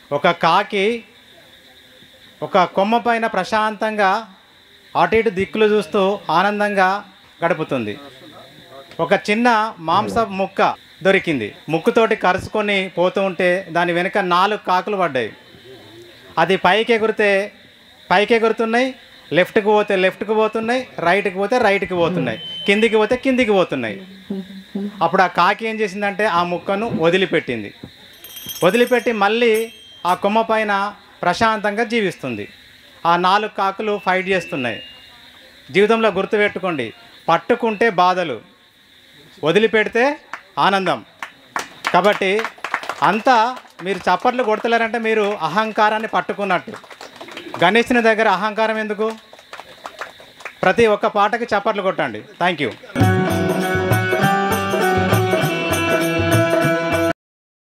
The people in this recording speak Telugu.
ఒక కాకి ఒక కొమ్మ పైన ప్రశాంతంగా అటు ఇటు దిక్కులు చూస్తూ ఆనందంగా గడుపుతుంది ఒక చిన్న మాంస ముక్క దొరికింది ముక్కుతోటి కరుచుకొని పోతూ ఉంటే దాని వెనుక నాలుగు కాకులు పడ్డాయి అది పైకి ఎగురితే పైకి ఎగురుతున్నాయి లెఫ్ట్కి పోతే లెఫ్ట్కి పోతున్నాయి రైట్కి పోతే రైట్కి పోతున్నాయి కిందికి పోతే కిందికి పోతున్నాయి అప్పుడు ఆ కాకి ఏం చేసిందంటే ఆ ముక్కను వదిలిపెట్టింది వదిలిపెట్టి మళ్ళీ ఆ కొమ్మ పైన ప్రశాంతంగా జీవిస్తుంది ఆ నాలుగు కాకులు ఫైట్ చేస్తున్నాయి జీవితంలో గుర్తుపెట్టుకోండి పట్టుకుంటే బాధలు వదిలిపెడితే ఆనందం కాబట్టి అంతా మీరు చప్పట్లు కొడతలేరంటే మీరు అహంకారాన్ని పట్టుకున్నట్టు గణేష్ని దగ్గర అహంకారం ఎందుకు ప్రతి ఒక్క పాటకి చప్పట్లు కొట్టండి థ్యాంక్ యూ